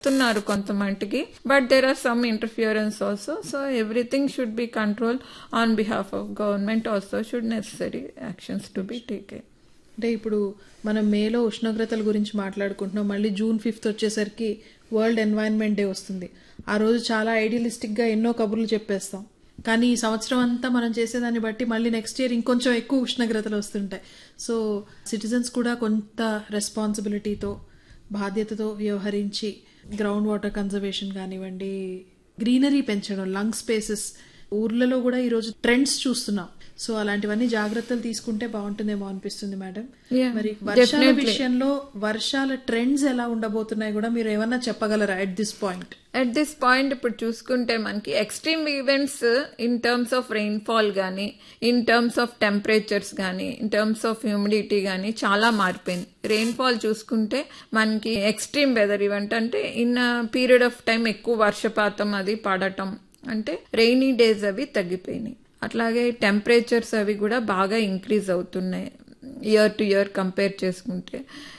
చేస్తున్నారు కొంతమందికి but there are some interference also so everything should be control on behalf of government also should necessary actions to be taken అంటే ఇప్పుడు మనం మేలో ఉష్ణోగ్రతల గురించి మాట్లాడుకుంటున్నాం మళ్ళీ జూన్ ఫిఫ్త్ వచ్చేసరికి వరల్డ్ ఎన్వైరన్మెంట్ డే వస్తుంది ఆ రోజు చాలా ఐడియలిస్టిక్గా ఎన్నో కబుర్లు చెప్పేస్తాం కానీ ఈ సంవత్సరం అంతా మనం చేసేదాన్ని బట్టి మళ్ళీ నెక్స్ట్ ఇయర్ ఇంకొంచెం ఎక్కువ ఉష్ణోగ్రతలు వస్తుంటాయి సో సిటిజన్స్ కూడా కొంత రెస్పాన్సిబిలిటీతో బాధ్యతతో వ్యవహరించి గ్రౌండ్ వాటర్ కన్జర్వేషన్ కానివ్వండి గ్రీనరీ పెంచడం లంగ్ స్పేసెస్ ఊర్లలో కూడా ఈరోజు ట్రెండ్స్ చూస్తున్నాం సో అలాంటివన్నీ జాగ్రత్తలు తీసుకుంటే బాగుంటుందేమో అనిపిస్తుంది మేడం Yeah, మరి వర్షాల definitely. విషయంలో వర్షాల ట్రెండ్స్ ఎలా ఉండబోతున్నాయి కూడా మీరు ఏమన్నా చెప్పగలరా at this point at this point ఇప్పుడు చూసుకుంటే మనకి extreme events in terms of rainfall కానీ ఇన్ టర్మ్స్ ఆఫ్ టెంపరేచర్స్ కానీ ఇన్ టర్మ్స్ ఆఫ్ హ్యూమిడిటీ కానీ చాలా మారిపోయింది రెయిన్ఫాల్ చూసుకుంటే మనకి ఎక్స్ట్రీమ్ వెదర్ ఈవెంట్ అంటే ఇన్ పీరియడ్ ఆఫ్ టైం ఎక్కువ వర్షపాతం అది పడటం అంటే రెయినీ డేస్ అవి తగ్గిపోయినాయి అట్లాగే టెంపరేచర్స్ అవి కూడా బాగా ఇంక్రీజ్ అవుతున్నాయి ఇయర్ టు ఇయర్ కంపేర్ చేసుకుంటే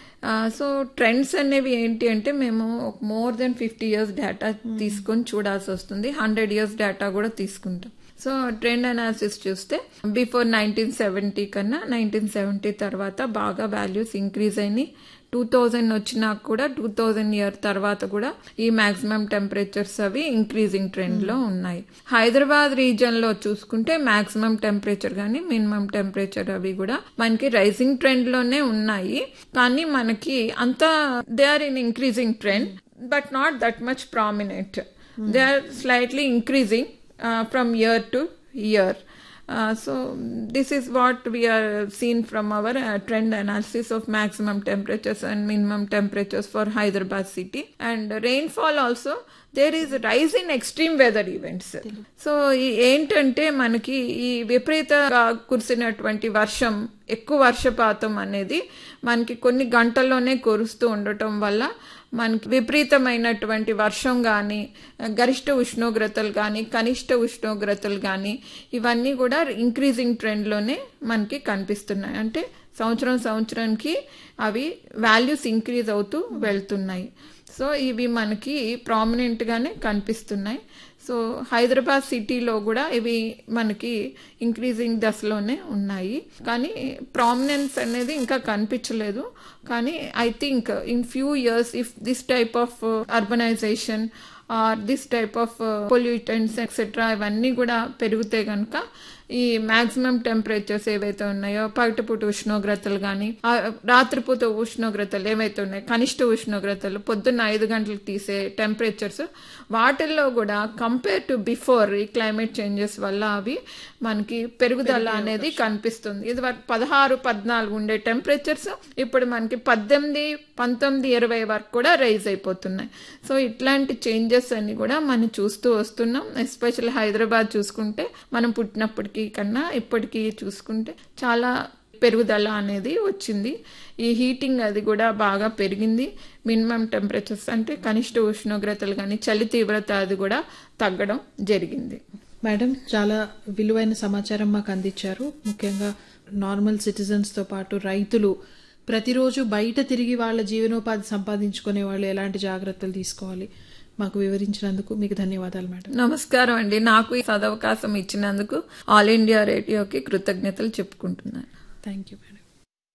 సో ట్రెండ్స్ అనేవి ఏంటి అంటే మేము more than fifty years data తీసుకొని చూడాల్సి వస్తుంది హండ్రెడ్ ఇయర్స్ డేటా కూడా తీసుకుంటాం సో ట్రెండ్ అనాలిసిస్ చూస్తే బిఫోర్ నైన్టీన్ సెవెంటీ కన్నా నైన్టీన్ సెవెంటీ తర్వాత బాగా వాల్యూస్ ఇంక్రీజ్ అయినాయి టూ థౌజండ్ వచ్చినా కూడా టూ థౌజండ్ ఇయర్ తర్వాత కూడా ఈ మాక్సిమం టెంపరేచర్స్ అవి ఇంక్రీజింగ్ ట్రెండ్ లో ఉన్నాయి హైదరాబాద్ రీజన్ లో చూసుకుంటే మాక్సిమం టెంపరేచర్ కానీ మినిమం టెంపరేచర్ అవి కూడా మనకి రైజింగ్ ట్రెండ్ లోనే ఉన్నాయి కానీ మనకి అంతా they are in increasing trend but not that much prominent they are slightly increasing from year to year Uh, so this is what we are seen from our uh, trend analysis of maximum temperatures and minimum temperatures for Hyderabad city and rainfall also there is a rise in extreme weather events so ఈ- ఏంటంటే మనకి ఈ విపరీతంగా కురిసినటువంటి వర్షం ఎక్కువ వర్షపాతం అనేది మనకి కొన్ని గంటల్లోనే కురుస్తూ ఉండటం వల్ల మనకి విపరీతమైనటువంటి వర్షం కానీ గరిష్ట ఉష్ణోగ్రతలు కానీ కనిష్ట ఉష్ణోగ్రతలు కానీ ఇవన్నీ కూడా ఇంక్రీజింగ్ ట్రెండ్లోనే మనకి కనిపిస్తున్నాయి అంటే సంవత్సరం సంవత్సరానికి అవి వాల్యూస్ ఇంక్రీజ్ అవుతూ వెళ్తున్నాయి సో ఇవి మనకి ప్రామినెంట్గానే కనిపిస్తున్నాయి సో హైదరాబాద్ సిటీలో కూడా ఇవి మనకి ఇంక్రీజింగ్ దశలోనే ఉన్నాయి కానీ ప్రామినెన్స్ అనేది ఇంకా కనిపించలేదు కానీ I think in few years if this type of urbanisation or this type of pollutants etcetera ఇవన్నీ కూడా పెరిగితే కనుక ఈ మాక్సిమం టెంపరేచర్స్ ఏవైతే ఉన్నాయో పగటిపూట ఉష్ణోగ్రతలు కానీ రాత్రిపూట ఉష్ణోగ్రతలు ఏవైతే ఉన్నాయో కనిష్ట ఉష్ణోగ్రతలు పొద్దున్న ఐదు గంటలకు తీసే టెంపరేచర్స్ వాటిల్లో కూడా కంపేర్ టు బిఫోర్ ఈ క్లైమేట్ చేంజెస్ వల్ల అవి మనకి పెరుగుదల అనేది కనిపిస్తుంది ఇది వరకు పదహారు పద్నాలుగు ఉండే టెంపరేచర్స్ ఇప్పుడు మనకి పద్దెనిమిది పంతొమ్మిది ఇరవై వరకు కూడా రైజ్ అయిపోతున్నాయి సో ఇట్లాంటి చేంజెస్ అన్ని కూడా మనం చూస్తూ వస్తున్నాం ఎస్పెషల్లీ హైదరాబాద్ చూసుకుంటే మనం పుట్టినప్పటికీ కన్నా ఇప్పటికీ చూసుకుంటే చాలా పెరుగుదల అనేది వచ్చింది ఈ హీటింగ్ అది కూడా బాగా పెరిగింది మినిమం టెంపరేచర్స్ అంటే కనిష్ట ఉష్ణోగ్రతలు కానీ చలి తీవ్రత అది కూడా తగ్గడం జరిగింది మేడం చాలా విలువైన సమాచారం మాకు అందించారు ముఖ్యంగా నార్మల్ సిటిజన్స్తో పాటు రైతులు ప్రతిరోజు బయట తిరిగి వాళ్ళ జీవనోపాధి సంపాదించుకునే వాళ్ళు ఎలాంటి జాగ్రత్తలు తీసుకోవాలి మాకు వివరించినందుకు మీకు ధన్యవాదాలు మేడం నమస్కారం అండి నాకు ఈ సదవకాశం ఇచ్చినందుకు ఆల్ ఇండియా రేడియోకి కృతజ్ఞతలు చెప్పుకుంటున్నాను థ్యాంక్ యూ మేడం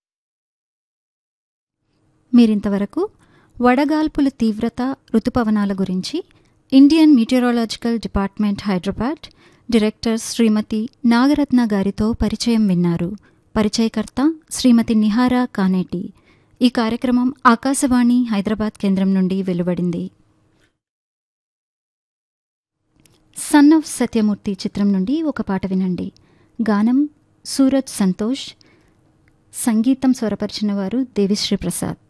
మీరింతవరకు వడగాల్పుల తీవ్రత ఋతుపవనాల గురించి Indian Meteorological Department Hyderabad director Shrimati Nagaratna గారితో పరిచయం విన్నారు పరిచయకర్త శ్రీమతి నిహారా కానేటి ఈ కార్యక్రమం ఆకాశవాణి హైదరాబాద్ కేంద్రం నుండి వెలువడింది సన్ ఆఫ్ సత్యమూర్తి చిత్రం నుండి ఒక పాట వినండి గానం సూరజ్ సంతోష్ సంగీతం స్వరపరిచిన వారు దేవిశ్రీ ప్రసాద్